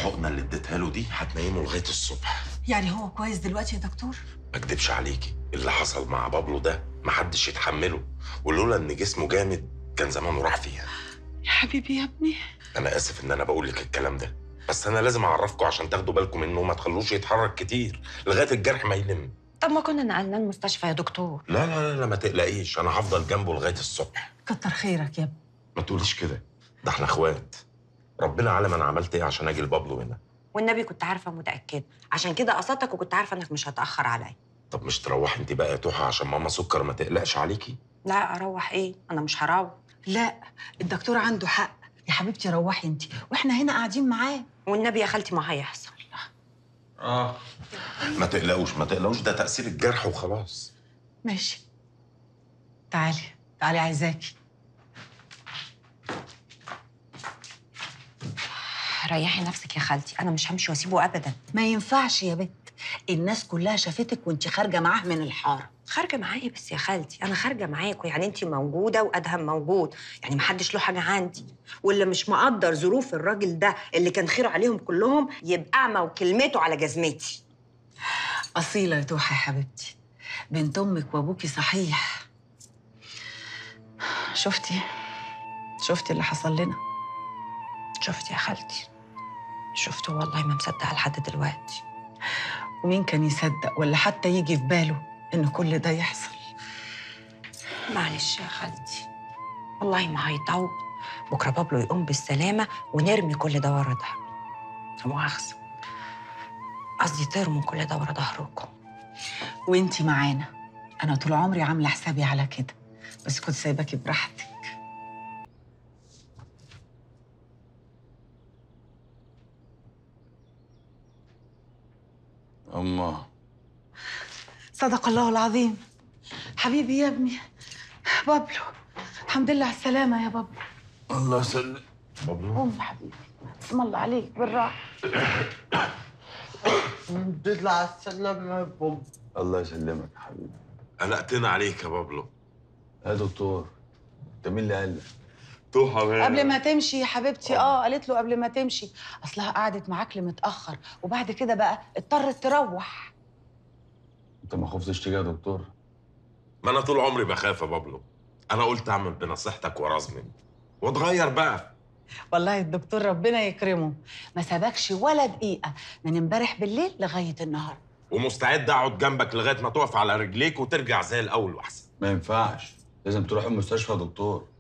الحقنه اللي اديتها له دي هتنيمه لغايه الصبح يعني هو كويس دلوقتي يا دكتور ما اكدبش عليكي اللي حصل مع بابلو ده محدش يتحمله ولولا ان جسمه جامد كان زمانه راح فيها يا حبيبي يا ابني انا اسف ان انا بقول لك الكلام ده بس انا لازم اعرفكم عشان تاخدوا بالكم منه وما تخلوش يتحرك كتير لغايه الجرح ما يلم طب ما كنا نقلناه المستشفى يا دكتور لا لا لا, لا ما تقلقيش انا هفضل جنبه لغايه الصبح كتر خيرك يا ابني ما تقوليش كده ده احنا اخوات ربنا عالم انا عملت ايه عشان اجي لبابلو هنا والنبي كنت عارفه متاكده عشان كده قصدتك وكنت عارفه انك مش هتاخر عليا طب مش تروحي انت بقى يا توحه عشان ماما سكر ما تقلقش عليكي لا اروح ايه انا مش هروح لا الدكتور عنده حق يا حبيبتي روحي انت واحنا هنا قاعدين معاه والنبي يا خالتي ما هيحصل اه ما تقلقوش ما تقلقوش ده تاثير الجرح وخلاص ماشي تعالي تعالي عايزاكي ريحي نفسك يا خالتي انا مش همشي واسيبه ابدا ما ينفعش يا بت الناس كلها شافتك وانت خارجه معاه من الحاره خارجه معايا بس يا خالتي انا خارجه معاكوا يعني انت موجوده وادهم موجود يعني محدش له حاجه عندي واللي مش مقدر ظروف الراجل ده اللي كان خير عليهم كلهم يبقى اعمى وكلمته على جزمتي اصيله يا توحه يا حبيبتي بنت امك وابوكي صحيح شفتي شفتي اللي حصل لنا شفت يا خالتي شفت والله ما مصدقه لحد دلوقتي ومين كان يصدق ولا حتى يجي في باله ان كل ده يحصل معلش يا خالتي والله ما هيطول بكره بابلو يقوم بالسلامه ونرمي كل ده ورا ظهرنا لا مؤاخذه قصدي ترموا كل ده ورا ظهركم وانتي معانا انا طول عمري عامله حسابي على كده بس كنت سايباكي براحتك اما صدق الله العظيم حبيبي يا ابني بابلو الحمد لله على السلامه يا بابلو الله يسلم بابلو قوم يا حبيبي بسم الله عليك بالراحه تطلع على السلامة يا بوب الله يسلمك يا حبيبي قلقتنا عليك يا بابلو يا دكتور انت مين اللي قال لك؟ توحه قبل ما تمشي يا حبيبتي اه قالت له قبل ما تمشي اصلها قعدت معاك لمتاخر وبعد كده بقى اضطرت تروح انت ما خفتش تيجي يا دكتور؟ ما انا طول عمري بخاف يا بابلو انا قلت اعمل بنصيحتك ورزمن واتغير بقى والله الدكتور ربنا يكرمه ما سابكش ولا دقيقه من امبارح بالليل لغايه النهارده ومستعد اقعد جنبك لغايه ما تقف على رجليك وترجع زي الاول واحسن ما ينفعش لازم تروح المستشفى يا دكتور